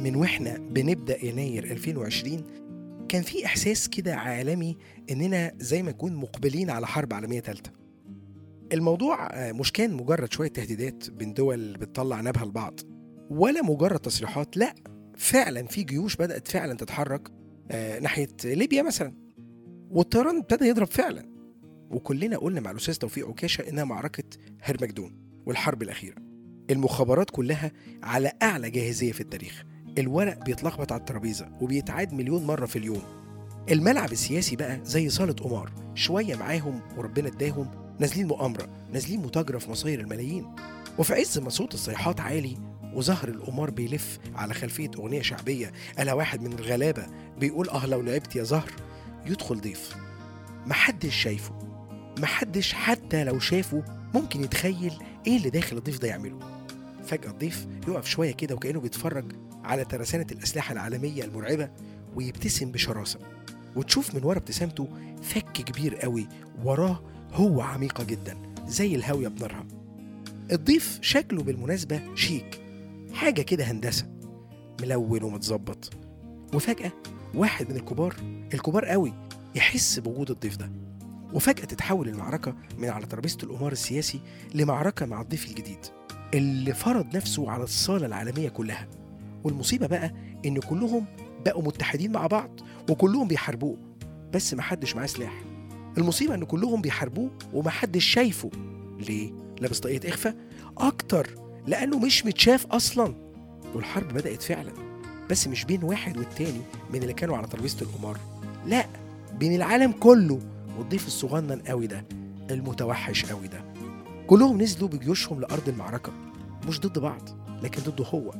من واحنا بنبدا يناير 2020 كان في احساس كده عالمي اننا زي ما نكون مقبلين على حرب عالميه ثالثه الموضوع آه، مش كان مجرد شويه تهديدات بين دول بتطلع نابها لبعض ولا مجرد تصريحات لا فعلا في جيوش بدات فعلا تتحرك آه، ناحيه ليبيا مثلا والطيران ابتدى يضرب فعلا وكلنا قلنا مع الاستاذ توفيق عكاشه انها معركه هرمجدون والحرب الاخيره المخابرات كلها على اعلى جاهزيه في التاريخ الورق بيتلخبط على الترابيزه وبيتعاد مليون مره في اليوم الملعب السياسي بقى زي صاله قمار شويه معاهم وربنا اداهم نازلين مؤامره نازلين متاجره في مصاير الملايين وفي عز ما صوت الصيحات عالي وظهر القمار بيلف على خلفيه اغنيه شعبيه قالها واحد من الغلابه بيقول اه لو لعبت يا زهر يدخل ضيف محدش شايفه محدش حتى لو شافه ممكن يتخيل ايه اللي داخل الضيف ده يعمله فجأة الضيف يقف شوية كده وكأنه بيتفرج على ترسانة الأسلحة العالمية المرعبة ويبتسم بشراسة وتشوف من ورا ابتسامته فك كبير قوي وراه هو عميقة جدا زي الهاوية بنارها الضيف شكله بالمناسبة شيك حاجة كده هندسة ملون ومتظبط وفجأة واحد من الكبار الكبار قوي يحس بوجود الضيف ده وفجأة تتحول المعركة من على ترابيزة القمار السياسي لمعركة مع الضيف الجديد اللي فرض نفسه على الصالة العالمية كلها والمصيبة بقى إن كلهم بقوا متحدين مع بعض وكلهم بيحاربوه بس محدش معاه سلاح المصيبة إن كلهم بيحاربوه ومحدش شايفه ليه؟ لابس طاقية إخفاء؟ أكتر لأنه مش متشاف أصلا والحرب بدأت فعلا بس مش بين واحد والتاني من اللي كانوا على ترابيزة القمار لا بين العالم كله والضيف الصغنن قوي ده المتوحش قوي ده كلهم نزلوا بجيوشهم لأرض المعركة مش ضد بعض لكن ضده هو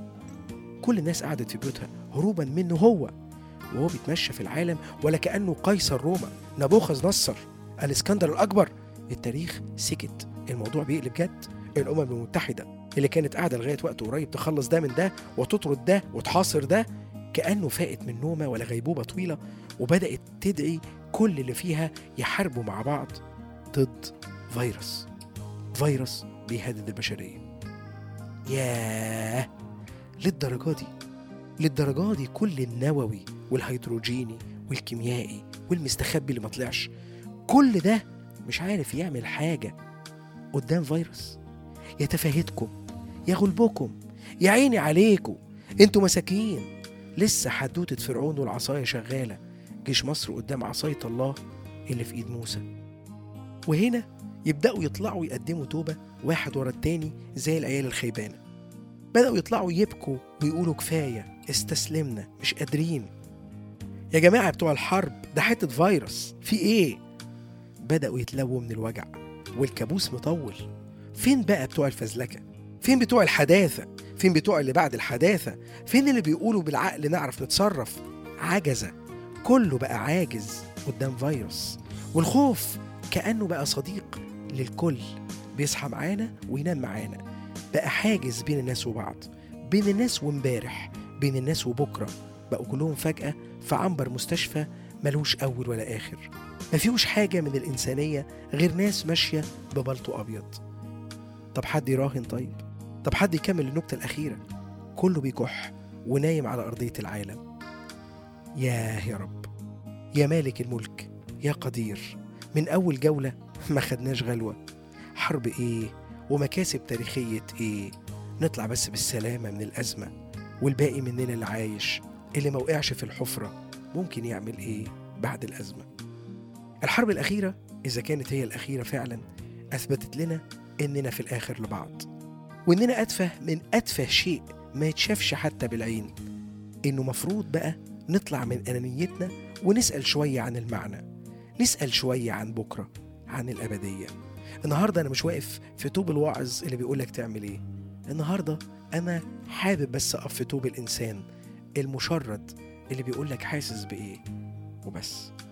كل الناس قعدت في بيوتها هروبا منه هو وهو بيتمشى في العالم ولا كأنه قيصر روما نبوخذ نصر الاسكندر الأكبر التاريخ سكت الموضوع بيقلب جد الأمم المتحدة اللي كانت قاعدة لغاية وقت قريب تخلص ده من ده وتطرد ده وتحاصر ده كأنه فاقت من نومة ولا غيبوبة طويلة وبدأت تدعي كل اللي فيها يحاربوا مع بعض ضد فيروس فيروس بيهدد البشرية ياه للدرجة دي للدرجة دي كل النووي والهيدروجيني والكيميائي والمستخبي اللي ما طلعش كل ده مش عارف يعمل حاجة قدام فيروس يا تفاهتكم يا غلبكم يا عيني عليكم انتوا مساكين لسه حدوتة فرعون والعصاية شغالة جيش مصر قدام عصاية الله اللي في ايد موسى وهنا يبدأوا يطلعوا يقدموا توبة واحد ورا التاني زي العيال الخيبانة بدأوا يطلعوا يبكوا ويقولوا كفاية استسلمنا مش قادرين يا جماعة بتوع الحرب ده حتة فيروس في ايه بدأوا يتلووا من الوجع والكابوس مطول فين بقى بتوع الفزلكة فين بتوع الحداثة فين بتوع اللي بعد الحداثة فين اللي بيقولوا بالعقل نعرف نتصرف عجزة كله بقى عاجز قدام فيروس والخوف كأنه بقى صديق للكل بيصحى معانا وينام معانا بقى حاجز بين الناس وبعض بين الناس وامبارح بين الناس وبكرة بقوا كلهم فجأة في عنبر مستشفى ملوش أول ولا آخر ما فيهوش حاجة من الإنسانية غير ناس ماشية ببلطو أبيض طب حد يراهن طيب طب حد يكمل النكتة الأخيرة كله بيكح ونايم على أرضية العالم ياه يا رب يا مالك الملك يا قدير من أول جولة ما خدناش غلوة حرب إيه ومكاسب تاريخية إيه نطلع بس بالسلامة من الأزمة والباقي مننا اللي عايش اللي ما وقعش في الحفرة ممكن يعمل إيه بعد الأزمة الحرب الأخيرة إذا كانت هي الأخيرة فعلا أثبتت لنا إننا في الآخر لبعض وإننا أتفه من أتفه شيء ما يتشافش حتى بالعين إنه مفروض بقى نطلع من أنانيتنا ونسأل شوية عن المعنى نسأل شوية عن بكرة عن الأبدية النهاردة أنا مش واقف في طوب الواعظ اللي بيقولك تعمل إيه النهاردة أنا حابب بس أقف في طوب الإنسان المشرد اللي بيقولك حاسس بإيه وبس